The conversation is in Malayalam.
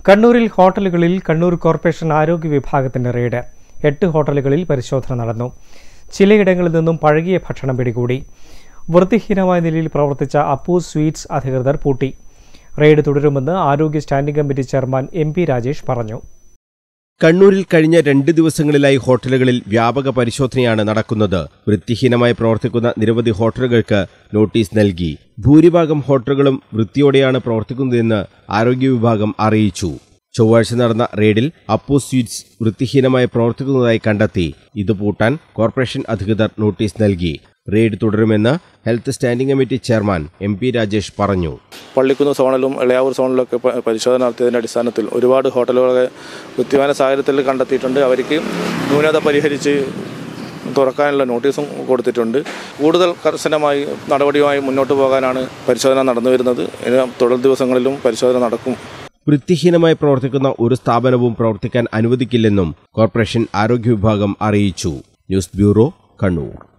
കണ്ണൂരിൽ ഹോട്ടലുകളിൽ കണ്ണൂർ കോർപ്പറേഷൻ ആരോഗ്യ വിഭാഗത്തിന്റെ റെയ്ഡ് എട്ട് ഹോട്ടലുകളിൽ പരിശോധന നടന്നു ചിലയിടങ്ങളിൽ നിന്നും പഴകിയ ഭക്ഷണം പിടികൂടി വൃത്തിഹീനമായ നിലയിൽ പ്രവർത്തിച്ച അപ്പു സ്വീറ്റ്സ് അധികൃതർ പൂട്ടി റെയ്ഡ് തുടരുമെന്ന് ആരോഗ്യ standing committee chairman M P Rajesh പറഞ്ഞു കണ്ണൂരിൽ കഴിഞ്ഞ രണ്ട് ദിവസങ്ങളിലായി ഹോട്ടലുകളിൽ വ്യാപക പരിശോധനയാണ് നടക്കുന്നത് വൃത്തിഹീനമായി പ്രവർത്തിക്കുന്ന നിരവധി ഹോട്ടലുകൾക്ക് നോട്ടീസ് നൽകി ഭൂരിഭാഗം ഹോട്ടലുകളും വൃത്തിയോടെയാണ് പ്രവർത്തിക്കുന്നതെന്ന് ആരോഗ്യ വിഭാഗം അറിയിച്ചു ചൊവ്വാഴ്ച നടന്ന റെയ്ഡിൽ അപ്പു സ്വീറ്റ്സ് വൃത്തിഹീനമായി പ്രവർത്തിക്കുന്നതായി കണ്ടെത്തി ഇത് പൂട്ടാൻ കോർപ്പറേഷൻ അധികൃതർ നോട്ടീസ് നൽകി റെയ്ഡ് തുടരുമെന്ന് health standing committee chairman M P Rajesh പറഞ്ഞു പള്ളിക്കുന്ന് സോണിലും ഇളയാവൂർ സോണിലൊക്കെ പ- പരിശോധന നടത്തിയതിൻ്റെ അടിസ്ഥാനത്തിൽ ഒരുപാട് ഹോട്ടലുകളെ വൃത്തിമാന സാഹചര്യത്തിൽ കണ്ടെത്തിയിട്ടുണ്ട് അവർക്ക് ന്യൂനത പരിഹരിച്ച് തുറക്കാനുള്ള നോട്ടീസും കൊടുത്തിട്ടുണ്ട് കൂടുതൽ കർശനമായി നടപടിയുമായി മുന്നോട്ട് പോകാനാണ് പരിശോധന നടന്നു വരുന്നത് ഇനി തുടർ ദിവസങ്ങളിലും പരിശോധന നടക്കും വൃത്തിഹീനമായി പ്രവർത്തിക്കുന്ന ഒരു സ്ഥാപനവും പ്രവർത്തിക്കാൻ അനുവദിക്കില്ലെന്നും കോർപ്പറേഷൻ ആരോഗ്യ വിഭാഗം അറിയിച്ചു ന്യൂസ് ബ്യൂറോ കണ്ണൂർ